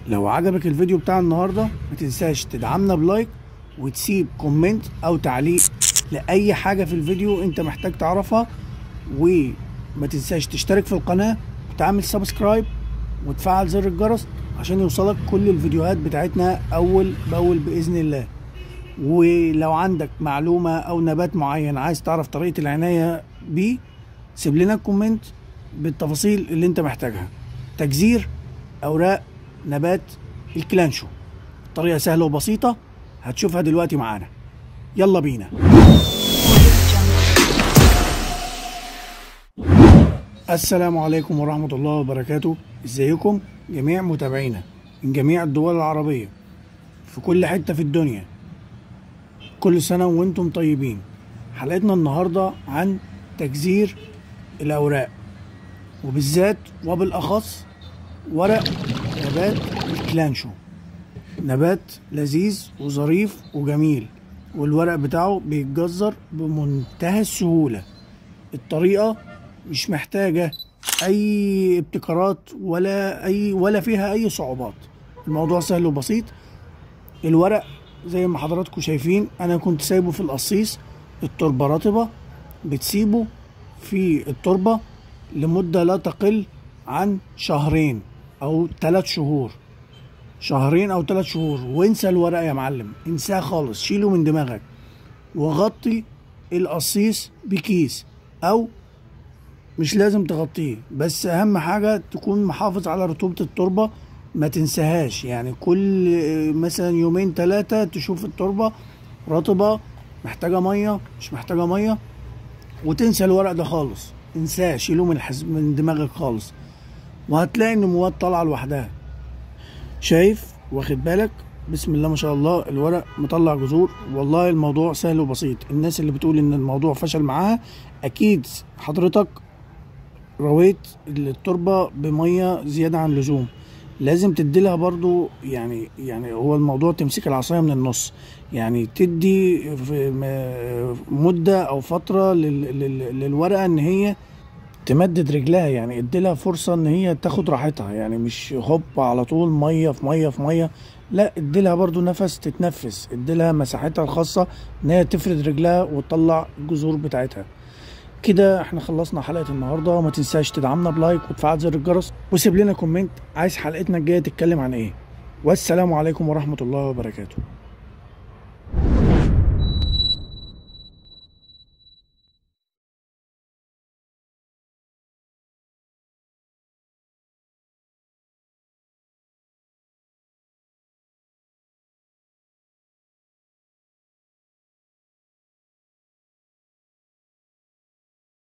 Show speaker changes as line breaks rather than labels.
لو عجبك الفيديو بتاع النهارده ما تنساش تدعمنا بلايك وتسيب كومنت او تعليق لاي حاجه في الفيديو انت محتاج تعرفها وما تنساش تشترك في القناه وتعمل سبسكرايب وتفعل زر الجرس عشان يوصلك كل الفيديوهات بتاعتنا اول باول باذن الله ولو عندك معلومه او نبات معين عايز تعرف طريقه العنايه بيه سيب لنا كومنت بالتفاصيل اللي انت محتاجها تجزير اوراق نبات الكلانشو طريقه سهله وبسيطه هتشوفها دلوقتي معانا يلا بينا السلام عليكم ورحمة الله وبركاته ازيكم جميع متابعينا من جميع الدول العربية في كل حتة في الدنيا كل سنة وانتم طيبين حلقتنا النهاردة عن تجزير الأوراق وبالذات وبالأخص ورق نبات الكلانشو نبات لذيذ وظريف وجميل والورق بتاعه بيتجزر بمنتهى السهولة الطريقة مش محتاجة أي ابتكارات ولا أي ولا فيها أي صعوبات الموضوع سهل وبسيط الورق زي ما حضراتكم شايفين أنا كنت سايبه في القصيص التربة رطبة بتسيبه في التربة لمدة لا تقل عن شهرين أو ثلاث شهور شهرين أو ثلاث شهور وانسى الورق يا معلم انساه خالص شيله من دماغك وغطي القصيص بكيس أو مش لازم تغطيه بس اهم حاجة تكون محافظ على رطوبة التربة ما تنساهاش يعني كل مثلا يومين ثلاثة تشوف التربة رطبة محتاجة مية مش محتاجة مية وتنسى الورق ده خالص انساه شيله من حز... من دماغك خالص وهتلاقي ان مواد طالعة لوحدها شايف واخد بالك بسم الله ما شاء الله الورق مطلع جذور والله الموضوع سهل وبسيط الناس اللي بتقول ان الموضوع فشل معاها اكيد حضرتك رويت التربة بمية زيادة عن اللزوم لازم تديلها برضو يعني يعني هو الموضوع تمسك العصاية من النص يعني تدي في مدة او فترة لل- لل- للورقة ان هي تمدد رجلها يعني اديلها فرصة ان هي تاخد راحتها يعني مش هوب على طول مية في مية في مية لا اديلها برضو نفس تتنفس اديلها مساحتها الخاصة ان هي تفرد رجلها وتطلع الجذور بتاعتها كده احنا خلصنا حلقة النهاردة وما تنساش تدعمنا بلايك وتفعل زر الجرس وسيب لنا كومنت عايز حلقتنا الجاية تتكلم عن ايه والسلام عليكم ورحمة الله وبركاته